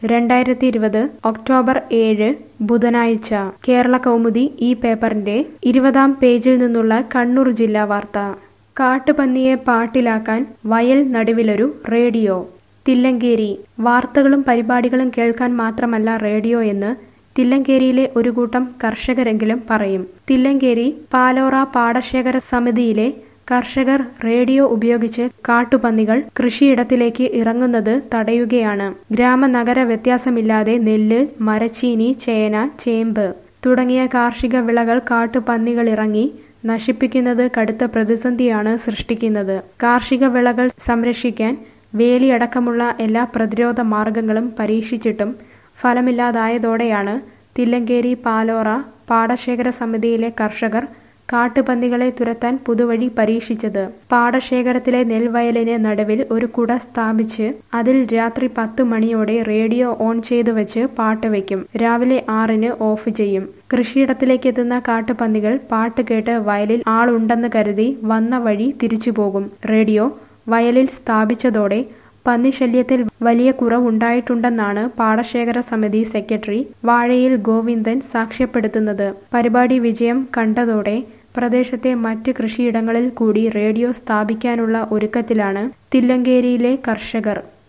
രണ്ടായിരത്തി ഇരുപത് ഒക്ടോബർ ഏഴ് ബുധനാഴ്ച കേരള കൗമുദി ഈ പേപ്പറിന്റെ ഇരുപതാം പേജിൽ നിന്നുള്ള കണ്ണൂർ ജില്ലാ വാർത്ത കാട്ടുപന്നിയെ പാട്ടിലാക്കാൻ വയൽ നടുവിലൊരു റേഡിയോ തില്ലങ്കേരി വാർത്തകളും പരിപാടികളും കേൾക്കാൻ മാത്രമല്ല റേഡിയോ എന്ന് തില്ലങ്കേരിയിലെ ഒരു കൂട്ടം കർഷകരെങ്കിലും പറയും തില്ലങ്കേരി പാലോറ പാടശേഖര സമിതിയിലെ കർഷകർ റേഡിയോ ഉപയോഗിച്ച് കാട്ടുപന്നികൾ കൃഷിയിടത്തിലേക്ക് ഇറങ്ങുന്നത് തടയുകയാണ് ഗ്രാമനഗര വ്യത്യാസമില്ലാതെ നെല്ല് മരച്ചീനി ചേന ചേമ്പ് തുടങ്ങിയ കാർഷിക വിളകൾ കാട്ടുപന്നികൾ ഇറങ്ങി നശിപ്പിക്കുന്നത് കടുത്ത പ്രതിസന്ധിയാണ് സൃഷ്ടിക്കുന്നത് കാർഷിക വിളകൾ സംരക്ഷിക്കാൻ വേലിയടക്കമുള്ള എല്ലാ പ്രതിരോധ മാർഗങ്ങളും പരീക്ഷിച്ചിട്ടും ഫലമില്ലാതായതോടെയാണ് തില്ലങ്കേരി പാലോറ പാടശേഖര സമിതിയിലെ കർഷകർ കാട്ടുപന്നികളെ തുരത്താൻ പുതുവഴി പരീക്ഷിച്ചത് പാടശേഖരത്തിലെ നെൽവയലിന് നടുവിൽ ഒരു കുട സ്ഥാപിച്ച് അതിൽ രാത്രി പത്ത് മണിയോടെ റേഡിയോ ഓൺ ചെയ്തു വെച്ച് പാട്ട് വയ്ക്കും രാവിലെ ആറിന് ഓഫ് ചെയ്യും കൃഷിയിടത്തിലേക്ക് എത്തുന്ന കാട്ടുപന്നികൾ പാട്ട് കേട്ട് വയലിൽ ആളുണ്ടെന്ന് കരുതി വന്ന വഴി തിരിച്ചു പോകും റേഡിയോ വയലിൽ സ്ഥാപിച്ചതോടെ പന്നിശല്യത്തിൽ വലിയ കുറവുണ്ടായിട്ടുണ്ടെന്നാണ് പാടശേഖര സമിതി സെക്രട്ടറി വാഴയിൽ ഗോവിന്ദൻ സാക്ഷ്യപ്പെടുത്തുന്നത് പരിപാടി വിജയം കണ്ടതോടെ പ്രദേശത്തെ മറ്റ് കൃഷിയിടങ്ങളിൽ കൂടി റേഡിയോ സ്ഥാപിക്കാനുള്ള ഒരുക്കത്തിലാണ് തില്ലങ്കേരിയിലെ കർഷകർ